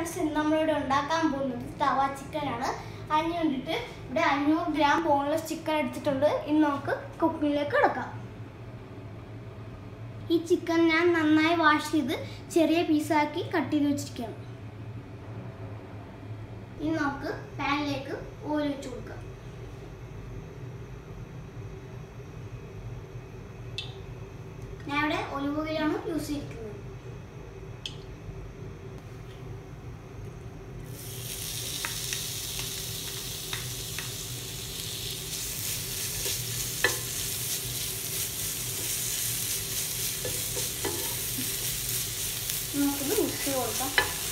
friends ഇന്ന് നമ്മളിവിടെ ഉണ്ടാക്കാൻ പോകുന്നത് തവ ചിക്കനാണ് അതിന് വേണ്ടിയിട്ട് ഇവിടെ അഞ്ഞൂറ് ഗ്രാം ബോൺലെസ് ചിക്കൻ എടുത്തിട്ടുണ്ട് ഇന്ന് നമുക്ക് കുക്കിങ്ങിലേക്ക് കിടക്കാം ഈ ചിക്കൻ ഞാൻ നന്നായി വാഷ് ചെയ്ത് ചെറിയ പീസാക്കി കട്ട് ചെയ്ത് വെച്ചിരിക്കുകയാണ് ഇനി നമുക്ക് പാനിലേക്ക് ഓയിൽ വെച്ച് കൊടുക്കാം ഞാൻ ഇവിടെ ഒലിവ് ഓയിലാണ് യൂസ് ചെയ്തിരിക്കുന്നത് നമുക്കൊന്ന് മിക്സ് ചെയ്ത് കൊടുക്കാം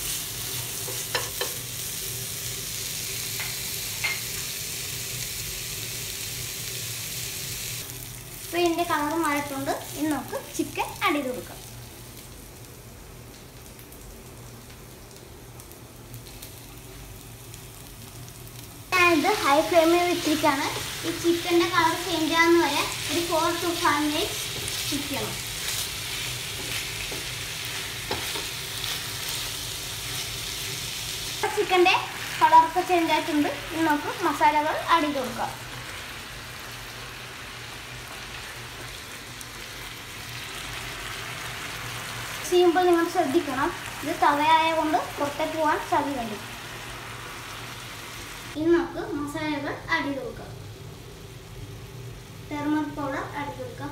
അപ്പോൾ ഇതിൻ്റെ കളർ മാറിയിട്ടുണ്ട് ഇനി നമുക്ക് ചിക്കൻ ആഡ് ചെയ്ത് കൊടുക്കാം ഞാനിത് ഹൈ ഫ്ലെയിമിൽ വെച്ചിരിക്കുകയാണ് ഈ ചിക്കൻ്റെ കളർ ചേഞ്ച് ആകുന്ന വരെ ഒരു four to five minutes cook ചെയ്യണം ചിക്കൻ്റെ കളറൊക്കെ ചേഞ്ച് ആയിട്ടുണ്ട് ഇനി നമുക്ക് മസാലകൾ ആഡ് ചെയ്ത് കൊടുക്കാം ചെയ്യുമ്പോൾ നിങ്ങൾ ശ്രദ്ധിക്കണം ഇത് തവയായ കൊണ്ട് പുറത്തേക്ക് പോകാൻ സാധ്യതയുണ്ട് ഇനി നമുക്ക് മസാലകൾ ആഡ് ചെയ്ത് കൊടുക്കാം ടെർമറിക് പൗഡർ ആഡ് ചെയ്ത് കൊടുക്കാം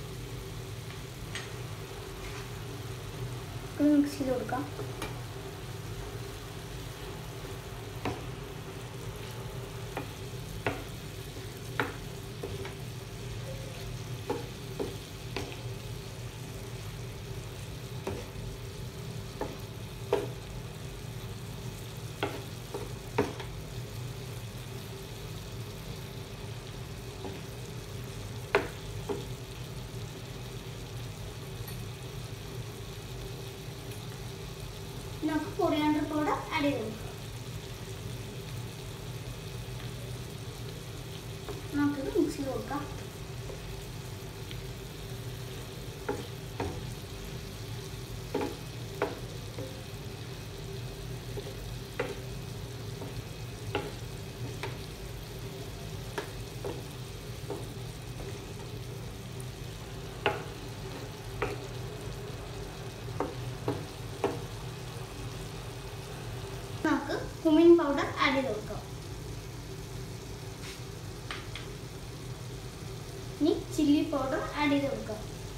മിക്സ് ചെയ്ത് കൊടുക്കാം നമുക്ക് കൊറിയാണ്ടർ പൗഡർ ആഡ് ചെയ്ത് കൊടുക്കാം നമുക്കിത് മിക്സ് ചെയ്ത് കൊടുക്കാം നമുക്ക് കുമിൻ പൗഡർ ആഡ് ചെയ്ത് കൊടുക്കാം ഇനി ചില്ലി പൗഡർ ആഡ് ചെയ്ത് കൊടുക്കാം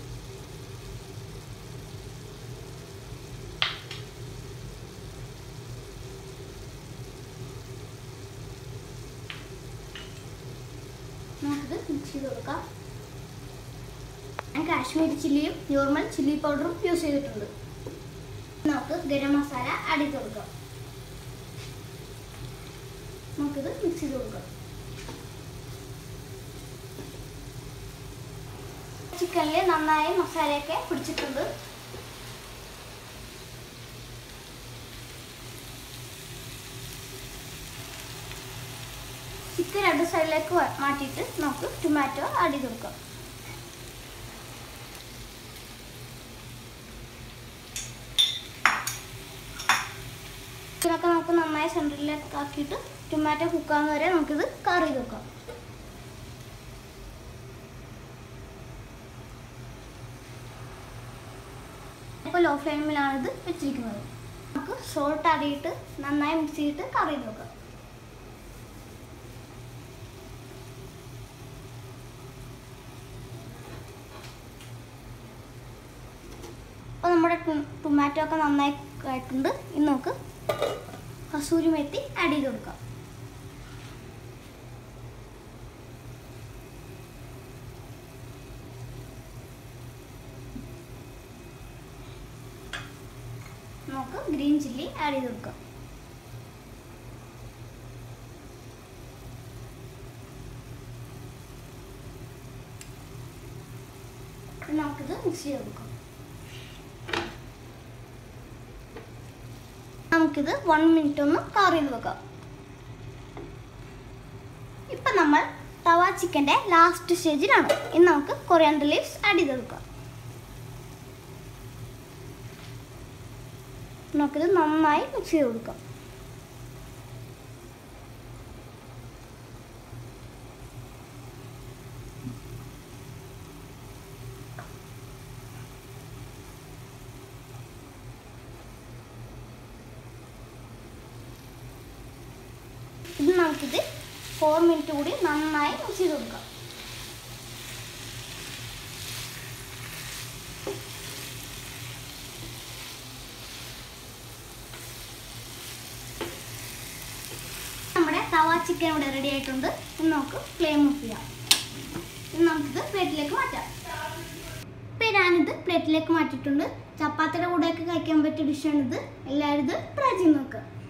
നമുക്കിത് മിക്സ് ചെയ്ത് കൊടുക്കാം ഞാൻ കാശ്മീരി ചില്ലിയും നോർമൽ ചില്ലി പൗഡറും യൂസ് ചെയ്തിട്ടുണ്ട് നമുക്ക് ഗരം മസാല ആഡ് ചെയ്ത് കൊടുക്കാം നമുക്കിത് മിക്സ് ചെയ്ത് കൊടുക്കാം ചിക്കനിൽ നന്നായി മസാലയൊക്കെ പിടിച്ചിട്ടുണ്ട് ചിക്കൻ രണ്ട് സൈഡിലേക്ക് വ- മാറ്റിയിട്ട് നമുക്ക് ടൊമാറ്റോ ആഡ് ചെയ്ത് കൊടുക്കാം ഇതിനൊക്കെ നമുക്ക് നന്നായി സെൻറ്ററിലേക്ക് ആക്കിയിട്ട് ടൊമാറ്റോ കുക്കാവുന്ന വരെ നമുക്കിത് കറി ചെയ്ത് വെക്കാം ഇപ്പോൾ ലോ ഫ്ലെയിമിലാണ് ഇത് വെച്ചിരിക്കുന്നത് നമുക്ക് സോൾട്ട് അടിയിട്ട് നന്നായി മിക്സ് ചെയ്തിട്ട് കറി ചെയ്ത് വെക്കാം അപ്പോൾ നമ്മുടെ ടൊമാറ്റോ ഒക്കെ നന്നായി ആയിട്ടുണ്ട് ഇനി നമുക്ക് കസൂരി മെത്തി ആഡ് ചെയ്ത് കൊടുക്കാം നമുക്ക് ഗ്രീൻ ചില്ലി ആഡ് ചെയ്ത് കൊടുക്കാം ഇനി നമുക്കിത് മിക്സ് ചെയ്ത് കൊടുക്കാം നമുക്കിത് വൺ മിനിറ്റ് ഒന്ന് കവർ ചെയ്ത് വെക്കാം ഇപ്പം നമ്മൾ തവ ചിക്കൻ്റെ ലാസ്റ്റ് സ്റ്റേജിലാണ് ഇനി നമുക്ക് കൊറിയാണ്ടർ ലീവ്സ് ആഡ് ചെയ്ത് കൊടുക്കാം നമുക്കിത് നന്നായി മിക്സ് ചെയ്ത് കൊടുക്കാം ഇത് നമുക്കിത് ഫോർ മിനിറ്റ് കൂടി നന്നായി മിക്സ് ചെയ്ത് കൊടുക്കാം നമ്മുടെ തവ ചിക്കൻ ഇവിടെ റെഡി ആയിട്ടുണ്ട് ഇനി നമുക്ക് ഫ്ലെയിം ഓഫ് ചെയ്യാം ഇനി നമുക്കിത് പ്ലേറ്റിലേക്ക് മാറ്റാം ഇപ്പം ഞാനിത് പ്ലേറ്റിലേക്ക് മാറ്റിയിട്ടുണ്ട് ചപ്പാത്തിയുടെ കൂടെയൊക്കെ കഴിക്കാൻ പറ്റിയ ഡിഷാണിത് എല്ലാവരും ഇത് ട്രൈ ചെയ്ത് നോക്കുക